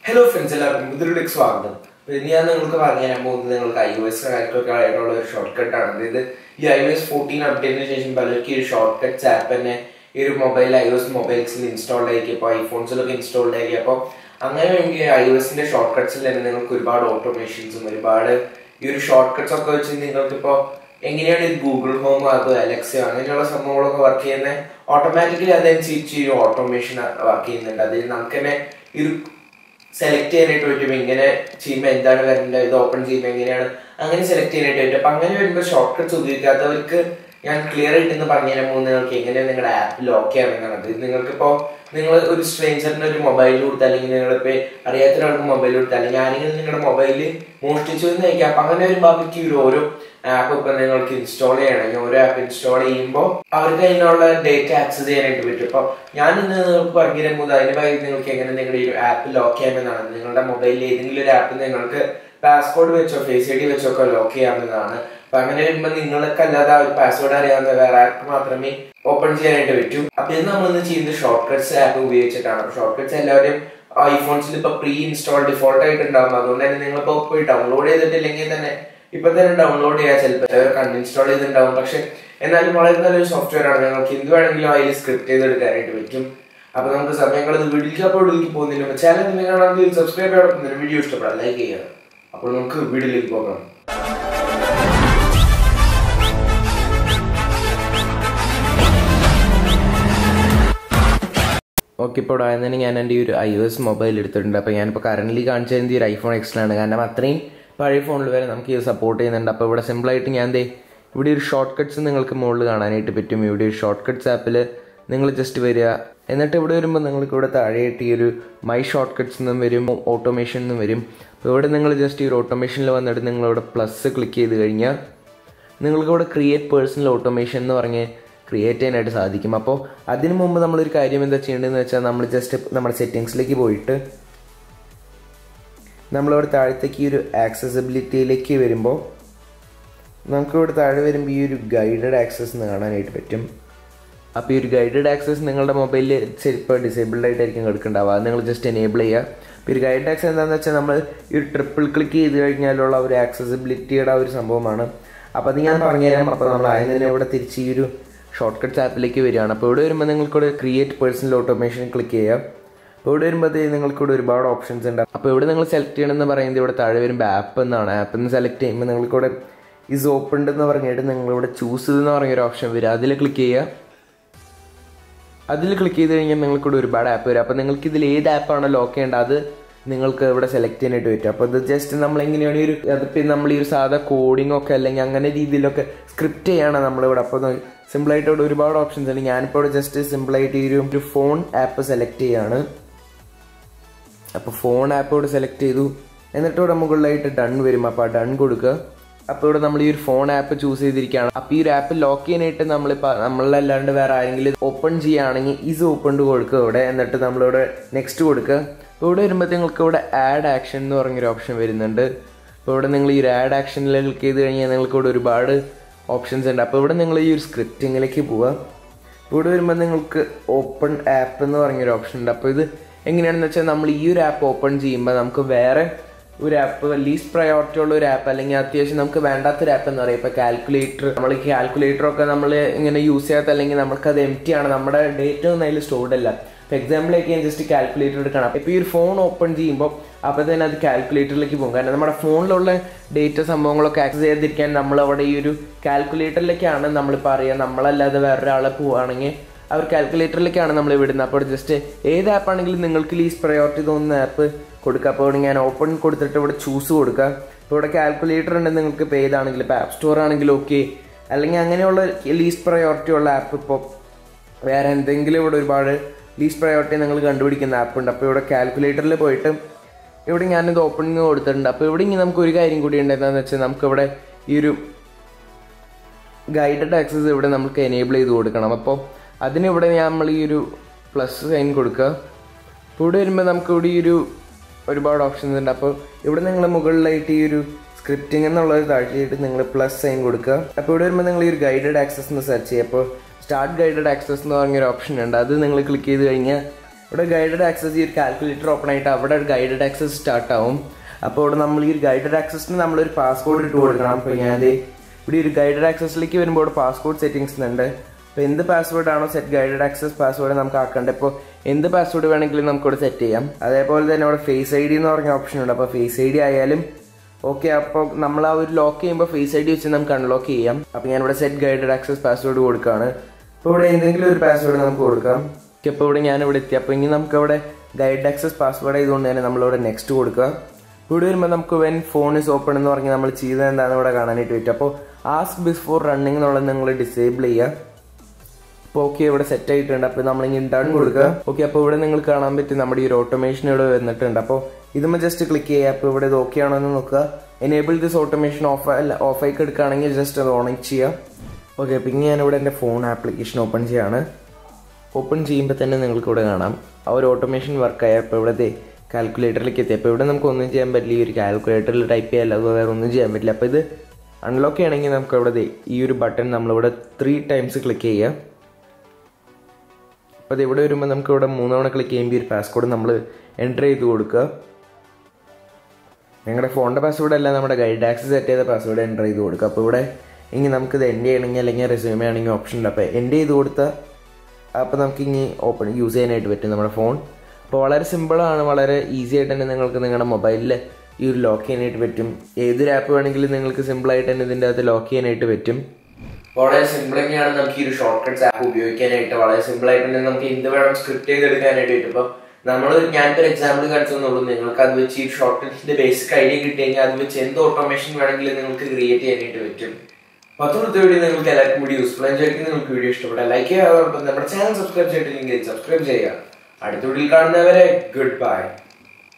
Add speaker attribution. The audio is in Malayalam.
Speaker 1: ഹലോ ഫ്രണ്ട്സ് എല്ലാവർക്കും പുതിയൊരു സ്വാഗതം അപ്പൊ ഇന്ന് ഞാൻ നിങ്ങൾക്ക് പറഞ്ഞു തരാൻ പോകുന്നത് നിങ്ങൾക്ക് ഐ ഒ എസ് കാര്യങ്ങളൊക്കെ ആയിട്ടുള്ള ഒരു ഷോർട്ട് കട്ട് ആണ് അതായത് ഈ ഐ ഒ എസ് ഫോർട്ടീൻ അപ്ഡേറ്റിന് ശേഷം പലർക്കും ഈ ഒരു ഷോർട്ട് കട്ട്സ് ആപ്പ് തന്നെ ഈ ഒരു മൊബൈൽ ഐ ഒ എസ് മൊബൈൽസിൽ ഇൻസ്റ്റാൾഡ് ആയിരിക്കും അപ്പോൾ ഐഫോൺസിലൊക്കെ ഇൻസ്റ്റാൾഡ് ആയിരിക്കും അപ്പോൾ അങ്ങനെ വേണ്ടി ഐ ഒ എസിന്റെ ഷോർട്ട് കട്ട്സിൽ തന്നെ നിങ്ങൾക്ക് ഒരുപാട് ഓട്ടോമേഷൻസും ഒരുപാട് ഈ ഒരു ഷോർട്ട് കട്ട്സ് ഒക്കെ വെച്ച് നിങ്ങൾക്കിപ്പോൾ എങ്ങനെയാണ് ഇത് ഗൂഗിൾ ഹോം അതോ അലക്സയോ അങ്ങനെയുള്ള സംഭവങ്ങളൊക്കെ വർക്ക് ചെയ്യുന്നത് ഓട്ടോമാറ്റിക്കലി അതനുസരിച്ച് ഈ ഓട്ടോമേഷൻ വർക്ക് ചെയ്യുന്നുണ്ട് അതിൽ നമുക്ക് തന്നെ ഈ ഒരു സെലക്ട് ചെയ്യാനായിട്ട് പറ്റും ഇങ്ങനെ ചെയ്യുമ്പോൾ എന്താണ് വരേണ്ടത് ഇത് ഓപ്പൺ ചെയ്യുമ്പോൾ എങ്ങനെയാണ് അങ്ങനെ സെലക്ട് ചെയ്യാനായിട്ട് പറ്റും അപ്പൊ അങ്ങനെ വരുമ്പോൾ ഷോർട്ട് കട്ട്സ് ഉപയോഗിക്കാത്തവർക്ക് ഞാൻ ക്ലിയർ ആയിട്ട് ഇന്ന് പറഞ്ഞു തരാൻ പോകുന്നത് നിങ്ങൾക്ക് എങ്ങനെ നിങ്ങളുടെ ആപ്പ് ലോക്ക് ചെയ്യാമെന്നാണ് നിങ്ങൾക്കിപ്പോ നിങ്ങൾ ഒരു സ്ട്രേഞ്ചറിന് ഒരു മൊബൈൽ കൊടുത്ത് അല്ലെങ്കിൽ നിങ്ങളിപ്പോ അറിയാത്ത ഒരാൾക്ക് മൊബൈൽ കൊടുത്ത് അല്ലെങ്കിൽ ആരെങ്കിലും നിങ്ങളുടെ മൊബൈലിൽ മോഷ്ടിച്ചു എന്നായിരിക്കും അപ്പൊ അങ്ങനെ ഒരു ബാബയ്ക്ക് ഒരു ഓരോ ആപ്പ് ഇപ്പൊ നിങ്ങൾക്ക് ഇൻസ്റ്റാൾ ചെയ്യണമെങ്കിൽ ഓരോ ആപ്പ് ഇൻസ്റ്റാൾ ചെയ്യുമ്പോൾ അവർക്ക് അതിനുള്ള ഡേറ്റ ആക്സസ് ചെയ്യാനായിട്ട് പറ്റും അപ്പൊ ഞാൻ ഇന്ന് നിങ്ങൾക്ക് പറഞ്ഞു തരാൻ പോകുന്നത് അതിന് പകരം നിങ്ങൾക്ക് എങ്ങനെ നിങ്ങളുടെ ഈ ആപ്പ് ലോക്ക് ചെയ്യാമെന്നാണ് നിങ്ങളുടെ മൊബൈലിൽ ഏതെങ്കിലും ഒരു ആപ്പ് നിങ്ങൾക്ക് പാസ്വേഡ് വെച്ചോ ഫേസ് ഐ ഡി വെച്ചോ ഒക്കെ ലോക്ക് ചെയ്യാവുന്നതാണ് അപ്പൊ അങ്ങനെ വരുമ്പോൾ നിങ്ങൾക്ക് അല്ലാതെ ആ ഒരു പാസ്വേഡ് അറിയാവുന്ന വേറെ ആർക്ക് മാത്രമേ ഓപ്പൺ ചെയ്യാനായിട്ട് പറ്റൂ അപ്പൊ ഇത് നമ്മൾ ഇന്ന് ചെയ്യുന്നത് ഷോർട്ട് കട്ട്സ് ആപ്പ് ഉപയോഗിച്ചിട്ടാണ് ഷോർട്ട് കട്ട്സ് എല്ലാവരും ഐഫോൺസിൽ ഇപ്പൊ പ്രീ ഇൻസ്റ്റാൾ ഡിഫോൾട്ട് ആയിട്ട് ഉണ്ടാവും അതുകൊണ്ട് തന്നെ നിങ്ങൾ ഇപ്പോൾ പോയി ഡൗൺലോഡ് ചെയ്തിട്ടില്ലെങ്കിൽ തന്നെ ഇപ്പൊ തന്നെ ഡൗൺലോഡ് ചെയ്യാൻ ചിലപ്പോൾ ചിലവർ അൺഇൻസ്റ്റാൾ ചെയ്തിട്ടുണ്ടാവും പക്ഷെ എന്നാലും വളരെ നല്ലൊരു സോഫ്റ്റ്വെയർ ആണ് നിങ്ങൾക്ക് എന്ത് വേണമെങ്കിലും അതിൽ സ്ക്രിപ്റ്റ് ചെയ്തെടുക്കാനായിട്ട് പറ്റും അപ്പൊ നമുക്ക് സമയങ്ങൾ വീട്ടിലേക്ക് അപ്പോൾ വീട്ടിലേക്ക് പോകുന്നില്ല ചാനൽ നിങ്ങളാണെങ്കിൽ സബ്സ്ക്രൈബ് ചെയ്യണം വീഡിയോ ഇഷ്ടപ്പെടാം ലൈക്ക് ചെയ്യുക അപ്പോൾ നമുക്ക് വീഡിയോയിലേക്ക് പോകാം ഓക്കെ ഇപ്പോൾ ആയതിന് ഞാൻ എൻ്റെ ഈ ഒരു ഐ എസ് മൊബൈൽ എടുത്തിട്ടുണ്ട് അപ്പോൾ ഞാനിപ്പോൾ കറൻ്റ് കാണിച്ചു തരുന്നത് ഈ ഒരു ഐഫോൺ എക്സിലാണ് കാരണം അത്രയും പഴയ ഫോണിൽ വരെ നമുക്ക് ഇത് സപ്പോർട്ട് ചെയ്യുന്നുണ്ട് അപ്പോൾ ഇവിടെ സിമ്പിളായിട്ട് ഞാൻ ദേ ഇവിടെ ഒരു ഷോർട്ട് കട്ട്സ് നിങ്ങൾക്ക് മുകളിൽ കാണാനായിട്ട് പറ്റും ഇവിടെ ഒരു ഷോർട്ട് കട്ട്സ് ആപ്പിൽ നിങ്ങൾ ജസ്റ്റ് വരിക എന്നിട്ട് ഇവിടെ വരുമ്പോൾ നിങ്ങൾക്ക് ഇവിടെ താഴെയായിട്ട് ഈ ഒരു മൈ ഷോർട്ട് കട്ട്സ് എന്നും വരും ഓട്ടോമേഷൻ എന്നും വരും അപ്പോൾ ഇവിടെ നിങ്ങൾ ജസ്റ്റ് ഈ ഒരു ഓട്ടോമേഷനിൽ വന്നിട്ട് നിങ്ങളിവിടെ പ്ലസ് ക്ലിക്ക് ചെയ്ത് കഴിഞ്ഞാൽ നിങ്ങൾക്ക് ഇവിടെ ക്രിയേറ്റ് പേഴ്സണൽ ഓട്ടോമേഷൻ എന്ന് പറഞ്ഞ് ക്രിയേറ്റ് ചെയ്യാനായിട്ട് സാധിക്കും അപ്പോൾ അതിനു മുമ്പ് നമ്മളൊരു കാര്യം എന്താ ചെയ്യേണ്ടതെന്ന് വെച്ചാൽ നമ്മൾ ജസ്റ്റ് നമ്മുടെ സെറ്റിങ്സിലേക്ക് പോയിട്ട് നമ്മളിവിടെ താഴത്തേക്ക് ഈ ഒരു ആക്സസിബിലിറ്റിയിലേക്ക് വരുമ്പോൾ നമുക്കിവിടെ താഴെ വരുമ്പോൾ ഈ ഒരു ഗൈഡഡ് ആക്സസ് എന്ന് കാണാനായിട്ട് പറ്റും അപ്പോൾ ഈ ഒരു ഗൈഡഡ് ആക്സസ് നിങ്ങളുടെ മൊബൈലിൽ ചിലപ്പോൾ ഡിസേബിൾഡ് ആയിട്ടായിരിക്കും കിടക്കുന്നുണ്ടാവുക അത് നിങ്ങൾ ജസ്റ്റ് എനേബിൾ ചെയ്യുക അപ്പോൾ ഒരു ഗൈഡ് ആക്സസ് എന്താണെന്ന് വെച്ചാൽ നമ്മൾ ഈ ഒരു ട്രിപ്പിൾ ക്ലിക്ക് ചെയ്ത് കഴിഞ്ഞാലുള്ള ഒരു ആക്സസിബിലിറ്റിയുടെ ആ ഒരു സംഭവമാണ് അപ്പോൾ അത് ഞാൻ പറഞ്ഞുതരാം അപ്പോൾ നമ്മൾ ആദ്യം തന്നെ ഇവിടെ തിരിച്ച് ഈ ഒരു ഷോർട്ട് കട്ട്സ് ആപ്പിലേക്ക് വരികയാണ് അപ്പോൾ ഇവിടെ വരുമ്പോൾ നിങ്ങൾക്കിവിടെ ക്രിയേറ്റ് പേഴ്സണൽ ഓട്ടോമേഷൻ ക്ലിക്ക് ചെയ്യാം അപ്പോൾ ഇവിടെ വരുമ്പോൾ നിങ്ങൾക്കിവിടെ ഒരുപാട് ഓപ്ഷൻസ് ഉണ്ട് അപ്പോൾ ഇവിടെ നിങ്ങൾ സെലക്ട് ചെയ്യണമെന്ന് പറയുന്നത് ഇവിടെ താഴെ വരുമ്പോൾ ആപ്പ് എന്നാണ് ആപ്പ് എന്ന് സെലക്ട് ചെയ്യുമ്പോൾ നിങ്ങൾക്കിവിടെ ഇസ് ഓപ്പൺഡ് എന്ന് പറഞ്ഞിട്ട് നിങ്ങളിവിടെ ചൂസ് എന്ന് പറഞ്ഞൊരു ഓപ്ഷൻ വരും അതിൽ ക്ലിക്ക് ചെയ്യുക അതിൽ ക്ലിക്ക് ചെയ്ത് കഴിഞ്ഞാൽ നിങ്ങൾക്കിവിടെ ഒരുപാട് ആപ്പ് വരും അപ്പോൾ നിങ്ങൾക്ക് ഇതിൽ ഏത് ആപ്പാണോ ലോക്ക് ചെയ്യേണ്ടത് അത് നിങ്ങൾക്ക് ഇവിടെ സെലക്ട് ചെയ്യാനായിട്ട് പറ്റും അപ്പോൾ ഇത് ജസ്റ്റ് നമ്മൾ എങ്ങനെയാണ് ഈ ഒരു അതിപ്പോൾ നമ്മൾ ഈ ഒരു സാധാ കോഡിംഗ് ഒക്കെ അല്ലെങ്കിൽ അങ്ങനെ രീതിയിലൊക്കെ സ്ക്രിപ്റ്റ് ചെയ്യാണ് നമ്മളിവിടെ അപ്പോൾ സിമ്പിളായിട്ട് ഇവിടെ ഒരുപാട് ഓപ്ഷൻസ് ഉണ്ട് ഞാനിപ്പോൾ ഇവിടെ ജസ്റ്റ് സിമ്പിളായിട്ട് ഈ ഒരു ഒരു ഫോൺ ആപ്പ് സെലക്ട് ചെയ്യാണ് അപ്പോൾ ഫോൺ ആപ്പ് ഇവിടെ സെലക്ട് ചെയ്തു എന്നിട്ട് ഇവിടെ മുകളിലായിട്ട് ഡൺ വരും അപ്പോൾ ആ ഡൺ കൊടുക്കുക അപ്പോൾ ഇവിടെ നമ്മൾ ഈ ഒരു ഫോൺ ആപ്പ് ചൂസ് ചെയ്തിരിക്കുകയാണ് അപ്പോൾ ഈ ഒരു ആപ്പ് ലോക്ക് ചെയ്യാനായിട്ട് നമ്മളിപ്പോൾ നമ്മളല്ലാണ്ട് വേറെ ആരെങ്കിലും ഓപ്പൺ ചെയ്യുകയാണെങ്കിൽ ഈസ് ഓപ്പൺ കൊടുക്കുക ഇവിടെ എന്നിട്ട് നമ്മളിവിടെ നെക്സ്റ്റ് കൊടുക്കുക അപ്പോൾ ഇവിടെ വരുമ്പോൾ നിങ്ങൾക്ക് ഇവിടെ ആഡ് ആക്ഷൻ എന്ന് പറഞ്ഞൊരു ഓപ്ഷൻ വരുന്നുണ്ട് അപ്പോൾ ഇവിടെ നിങ്ങൾ ഈ ഒരു ആഡ് ആക്ഷനിൽ ക്ലിക്ക് ചെയ്ത് കഴിഞ്ഞാൽ നിങ്ങൾക്ക് ഇവിടെ ഒരുപാട് ഓപ്ഷൻസ് ഉണ്ട് അപ്പോൾ ഇവിടെ നിങ്ങൾ ഈ ഒരു സ്ക്രിപ്റ്റിങ്ങിലേക്ക് പോവുക ഇവിടെ വരുമ്പോൾ നിങ്ങൾക്ക് ഓപ്പൺ ആപ്പ് എന്ന് പറഞ്ഞൊരു ഓപ്ഷൻ ഉണ്ട് അപ്പോൾ ഇത് എങ്ങനെയാണെന്ന് വെച്ചാൽ നമ്മൾ ഈ ഒരു ആപ്പ് ഓപ്പൺ ചെയ്യുമ്പോൾ നമുക്ക് വേറെ ഒരു ആപ്പ് ലീസ്റ്റ് പ്രയോറിറ്റി ഉള്ള ഒരു ആപ്പ് അല്ലെങ്കിൽ അത്യാവശ്യം നമുക്ക് വേണ്ടാത്തൊരു ആപ്പ് എന്ന് പറയും ഇപ്പോൾ കാൽക്കുലേറ്റർ നമ്മൾ ഈ കാൽക്കുലേറ്റർ ഒക്കെ നമ്മൾ ഇങ്ങനെ യൂസ് ചെയ്യാത്ത അല്ലെങ്കിൽ നമുക്കത് എം ടി ആണ് നമ്മുടെ ഡേറ്റ ഒന്നും അതിൽ സ്റ്റോർഡ് അല്ല ഇപ്പോൾ എക്സാമ്പിളേക്ക് ഞാൻ ജസ്റ്റ് കാൽക്കുലേറ്റർ എടുക്കണം ഇപ്പോൾ ഈ ഒരു ഫോൺ ഓപ്പൺ ചെയ്യുമ്പോൾ അപ്പോൾ തന്നെ അത് കാൽക്കുലേറ്ററിലേക്ക് പോകും കാരണം നമ്മുടെ ഫോണിലുള്ള ഡേറ്റ സംഭവങ്ങളൊക്കെ ആക്സസ് ചെയ്തിരിക്കാൻ നമ്മൾ അവിടെ ഈ ഒരു കാൽക്കുലേറ്ററിലേക്കാണ് നമ്മളിപ്പോൾ അറിയാം നമ്മളല്ലാതെ വേറൊരാളെ പോവുകയാണെങ്കിൽ അവർ കാൽക്കുലേറ്ററിലേക്കാണ് നമ്മൾ വിടുന്നത് അപ്പോൾ ജസ്റ്റ് ഏത് ആപ്പാണെങ്കിലും നിങ്ങൾക്ക് ലീസ്റ്റ് പ്രയോറിറ്റി തോന്നുന്ന ആപ്പ് കൊടുക്കുക അപ്പോൾ ഇവിടെ ഞാൻ ഓപ്പൺ കൊടുത്തിട്ട് ഇവിടെ ചൂസ് കൊടുക്കുക ഇപ്പോൾ ഇവിടെ കാൽക്കുലേറ്റർ ഉണ്ട് നിങ്ങൾക്ക് ഇപ്പോൾ ഏതാണെങ്കിലും ഇപ്പോൾ ആപ്പ് സ്റ്റോർ ആണെങ്കിലും ഓക്കെ അല്ലെങ്കിൽ അങ്ങനെയുള്ള ലീസ്റ്റ് പ്രയോറിറ്റി ഉള്ള ആപ്പ് ഇപ്പോൾ വേറെ എന്തെങ്കിലും ഇവിടെ ഒരുപാട് ലീസ്റ്റ് പ്രയോറിറ്റി നിങ്ങൾ കണ്ടുപിടിക്കുന്ന ആപ്പ് ഉണ്ട് അപ്പോൾ ഇവിടെ കാൽക്കുലേറ്ററിൽ പോയിട്ട് ഇവിടെ ഞാനിത് ഓപ്പണിങ് കൊടുത്തിട്ടുണ്ട് അപ്പോൾ ഇവിടെ ഇനി നമുക്ക് ഒരു കാര്യം കൂടി ഉണ്ട് എന്താണെന്ന് വെച്ചാൽ നമുക്കിവിടെ ഈ ഒരു ഗൈഡഡ് ആക്സസ് ഇവിടെ നമുക്ക് എനേബിൾ ചെയ്ത് കൊടുക്കണം അപ്പോൾ അതിനിവിടെ നമ്മൾ ഈ ഒരു പ്ലസ് സൈൻ കൊടുക്കുക അപ്പോൾ ഇവിടെ വരുമ്പോൾ നമുക്ക് ഇവിടെ ഈ ഒരു ഒരുപാട് ഓപ്ഷൻസ് ഉണ്ട് അപ്പോൾ ഇവിടെ നിങ്ങൾ മുകളിലായിട്ട് ഈ ഒരു സ്ക്രിപ്റ്റിംഗ് എന്നുള്ളത് താഴ്ത്തിയിട്ട് നിങ്ങൾ പ്ലസ് സൈൻ കൊടുക്കുക അപ്പോൾ ഇവിടെ വരുമ്പോൾ നിങ്ങൾ ഈ ഒരു ഗൈഡഡ് ആക്സസ് എന്ന് സെർച്ച് ചെയ്യുക അപ്പോൾ സ്റ്റാർട്ട് ഗൈഡഡ് ആക്സസ് എന്ന് പറഞ്ഞൊരു ഓപ്ഷൻ ഉണ്ട് അത് നിങ്ങൾ ക്ലിക്ക് ചെയ്ത് കഴിഞ്ഞാൽ ഇവിടെ ഗൈഡഡ് ആക്സസ് ഈ ഒരു കാൽക്കുലേറ്റർ ഓപ്പൺ ആയിട്ട് അവിടെ ഒരു ഗൈഡഡ് ആക്സസ് സ്റ്റാർട്ട് ആവും അപ്പോൾ ഇവിടെ നമ്മൾ ഈ ഒരു ഗൈഡഡ് ആക്സസിന് നമ്മളൊരു പാസ്വേഡ് ഇട്ട് കൊടുക്കണം അപ്പോൾ ഞാൻ ഇവിടെ ഒരു ഗൈഡഡ് ആക്സസിലേക്ക് വരുമ്പോൾ ഇവിടെ പാസ്വേഡ് സെറ്റിംഗ്സ് ഉണ്ട് അപ്പോൾ എന്ത് പാസ്വേഡ് ആണോ സെറ്റ് ഗൈഡഡ് ആക്സസ് പാസ്വേഡ് നമുക്ക് ആക്കേണ്ടത് ഇപ്പോൾ എന്ത് പാസ്വേഡ് വേണമെങ്കിലും നമുക്കിവിടെ സെറ്റ് ചെയ്യാം അതേപോലെ തന്നെ ഇവിടെ ഫേസ് ഐ ഡി എന്ന് പറഞ്ഞ ഓപ്ഷൻ ഉണ്ട് അപ്പോൾ ഫേസ് ഐ ഡി ആയാലും ഓക്കെ അപ്പോൾ നമ്മൾ ആ ഒരു ലോക്ക് ചെയ്യുമ്പോൾ ഫേസ് ഐ ഡി വെച്ച് നമുക്ക് അൺലോക്ക് ചെയ്യാം അപ്പോൾ ഞാനിവിടെ സെറ്റ് ഗൈഡഡ് ആക്സസ് പാസ്വേഡ് കൊടുക്കുകയാണ് ഇപ്പോൾ ഇവിടെ എന്തെങ്കിലും ഒരു പാസ്വേഡ് നമുക്ക് കൊടുക്കാം ഓക്കെ അപ്പോൾ ഇവിടെ ഞാനിവിടെ എത്തി അപ്പോൾ ഇനി നമുക്ക് ഇവിടെ ഗൈഡ് ആക്സസ് പാസ്വേഡ് ആയതുകൊണ്ട് തന്നെ നമ്മളിവിടെ നെക്സ്റ്റ് കൊടുക്കുക ഇവിടെ വരുമ്പോൾ നമുക്ക് വെൻ ഫോൺ ഇസ് ഓപ്പൺ എന്ന് പറഞ്ഞ് നമ്മൾ ചെയ്തത് എന്താണെന്ന് ഇവിടെ കാണാനായിട്ട് പറ്റും അപ്പോൾ ആസ്ക് ബിഫോർ റണ്ണിങ് എന്നുള്ളത് നിങ്ങൾ ഡിസേബിൾ ചെയ്യുക അപ്പോൾ ഓക്കെ ഇവിടെ സെറ്റ് ആയിട്ടുണ്ട് അപ്പോൾ നമ്മളിങ്ങനെ ഡൺ കൊടുക്കുക ഓക്കെ അപ്പോൾ ഇവിടെ നിങ്ങൾക്ക് കാണാൻ പറ്റും നമ്മുടെ ഈ ഒരു ഓട്ടോമേഷൻ ഇവിടെ വന്നിട്ടുണ്ട് അപ്പോൾ ഇതുമ്പോൾ ജസ്റ്റ് ക്ലിക്ക് ചെയ്യുക അപ്പോൾ ഇവിടെ ഇത് ഓക്കെ ആണോ എന്ന് നോക്കുക എനേബിൾ ദിസ് ഓട്ടോമേഷൻ ഓഫ് അല്ല ഓഫ് ആയി എടുക്കുകയാണെങ്കിൽ ജസ്റ്റ് അത് ഓൺ ചെയ്യുക ഓക്കെ അപ്പോൾ ഇനി ഞാനിവിടെ എൻ്റെ ഫോൺ ആപ്ലിക്കേഷൻ ഓപ്പൺ ചെയ്യാണ് ഓപ്പൺ ചെയ്യുമ്പോൾ തന്നെ നിങ്ങൾക്ക് ഇവിടെ കാണാം ആ ഒരു ഓട്ടോമേഷൻ വർക്കായ അപ്പോൾ ഇവിടെ കാൽക്കുലേറ്ററിലേക്ക് എത്തി അപ്പോൾ ഇവിടെ നമുക്ക് ഒന്നും ചെയ്യാൻ പറ്റില്ല ഈ ഒരു കാൽക്കുലേറ്ററിൽ ടൈപ്പ് ചെയ്യാൻ അല്ലാതെ വേറെ ഒന്നും ചെയ്യാൻ പറ്റില്ല അപ്പോൾ ഇത് അൺലോക്ക് ചെയ്യണമെങ്കിൽ നമുക്ക് ഇവിടെ ഈ ഒരു ബട്ടൺ നമ്മളിവിടെ ത്രീ ടൈംസ് ക്ലിക്ക് ചെയ്യുക അപ്പോൾ അത് ഇവിടെ വരുമ്പോൾ നമുക്ക് ഇവിടെ മൂന്നവണ ക്ലിക്ക് ചെയ്യുമ്പോൾ ഈ ഒരു പാസ്വേഡ് നമ്മൾ എൻ്റർ ചെയ്ത് കൊടുക്കുക നിങ്ങളുടെ ഫോണിൻ്റെ പാസ്വേഡ് അല്ല നമ്മുടെ ഗൈഡ് ആക്സസ് സെറ്റ് ചെയ്ത പാസ്വേഡ് എൻ്റർ ചെയ്ത് കൊടുക്കുക അപ്പോൾ ഇവിടെ ഇനി നമുക്കിത് എൻഡ് ചെയ്യണമെങ്കിൽ അല്ലെങ്കിൽ റെസ്യൂമേ ആണെങ്കിൽ ഓപ്ഷൻ ഉണ്ട് അപ്പോൾ എൻഡ് ചെയ്ത് കൊടുത്താൽ അപ്പോൾ നമുക്ക് ഇനി ഓപ്പൺ യൂസ് ചെയ്യാനായിട്ട് പറ്റും നമ്മുടെ ഫോൺ അപ്പോൾ വളരെ സിമ്പിളാണ് വളരെ ഈസി ആയിട്ട് തന്നെ നിങ്ങൾക്ക് നിങ്ങളുടെ മൊബൈലിൽ ഈ ഒരു ലോക്ക് ചെയ്യാനായിട്ട് പറ്റും ഏതൊരു ആപ്പ് വേണമെങ്കിലും നിങ്ങൾക്ക് സിമ്പിളായിട്ട് തന്നെ ഇതിൻ്റെ അകത്ത് ലോക്ക് ചെയ്യാനായിട്ട് പറ്റും വളരെ സിമ്പിൾ തന്നെയാണ് നമുക്ക് ഈ ഒരു ഷോർട്ട് കട്ട്സ് ആപ്പ് ഉപയോഗിക്കാനായിട്ട് വളരെ സിമ്പിൾ ആയിട്ട് തന്നെ നമുക്ക് എന്ത് വേണം സ്ക്രിപ്റ്റ് ചെയ്തെടുക്കാനായിട്ട് പറ്റും ഇപ്പം നമ്മൾ ഞാനിപ്പോൾ ഒരു എക്സാമ്പിൾ കാണിച്ചെന്നുള്ളൂ നിങ്ങൾക്ക് അത് വെച്ച് ഈ ഷോർട്ട് കട്ട്സിന്റെ ബേസിക് ഐഡിയ കിട്ടി കഴിഞ്ഞാൽ അത് വെച്ച് എന്ത് ഓട്ടോമേഷൻ വേണമെങ്കിലും നിങ്ങൾക്ക് ക്രിയേറ്റ് ചെയ്യാനായിട്ട് പറ്റും പത്തുകൊടുത്ത വീഡിയോ നിങ്ങൾക്ക് എല്ലാവർക്കും വീഡിയോ യൂസ്ഫുൾ ആയിട്ട് നിങ്ങൾക്ക് വീഡിയോ ഇഷ്ടപ്പെട്ടാൽ ലൈക്ക് ചെയ്യുക നമ്മുടെ ചാനൽ സബ്സ്ക്രൈബ് ചെയ്തിട്ടില്ലെങ്കിൽ സബ്സ്ക്രൈബ് ചെയ്യുക അടുത്ത വീഡിയോയിൽ കാണുന്നവരെ ഗുഡ് ബൈ